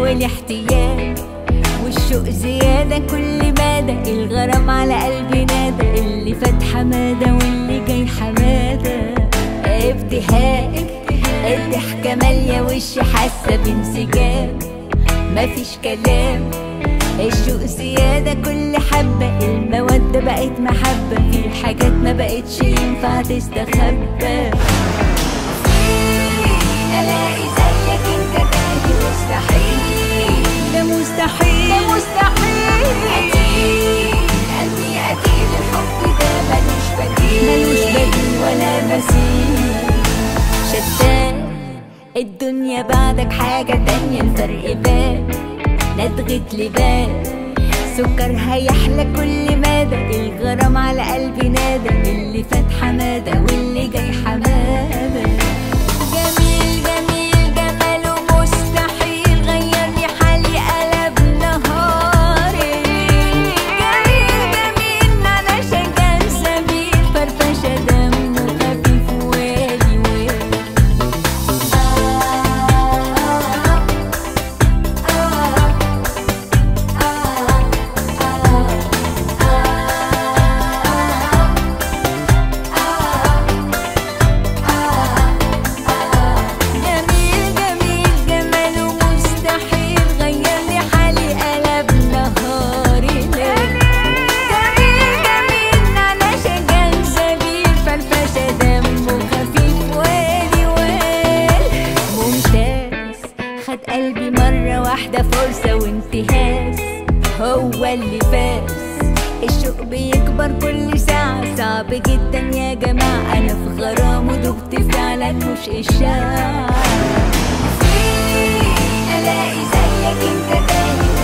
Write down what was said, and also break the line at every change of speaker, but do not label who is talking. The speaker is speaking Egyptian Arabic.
والاحتياج والشوق زيادة كل مدى الغرام على قلبي نادى اللي فات حمادة واللي جاي حمادة ابتهاج الضحكة مالية وشي حاسة بانسجام مفيش كلام الشوق زيادة كل حبة المودة بقت محبة في حاجات ما بقتش ينفع تستخبى ألاقي زيك انت تاني مستحيل ده مستحيل ده مستحيل أكيد قلبي أكيد الحب ده ملوش بديل ملوش بديل ولا مثيل شتان الدنيا بعدك حاجة تانية الفرق بان ندغة لبان سكر هيحلى كل مدى الغرام على قلبي نادى اللي فات حمادة واللي جاي حمادة جميل جميل جماله مستحيل غيرني حالي قلب نهاري جميل جميل نعناشة كان سبيل فرفشة دمه خفيف وادي وادي جميل جميل جماله مستحيل غيرني حالي قلب نهاري ليل جميل جميل نعناشة جنزبيل فرفشة دمه خفيف ويلي ويل ممتاز خد قلبي مرة واحدة فرصة وانتهاز هو اللي فاز الشوق بيكبر كل ساعة صعب جدا يا جماعة أنا في غرام ودبت فعلا مش إشاعة ألاقي زيك أنت تاني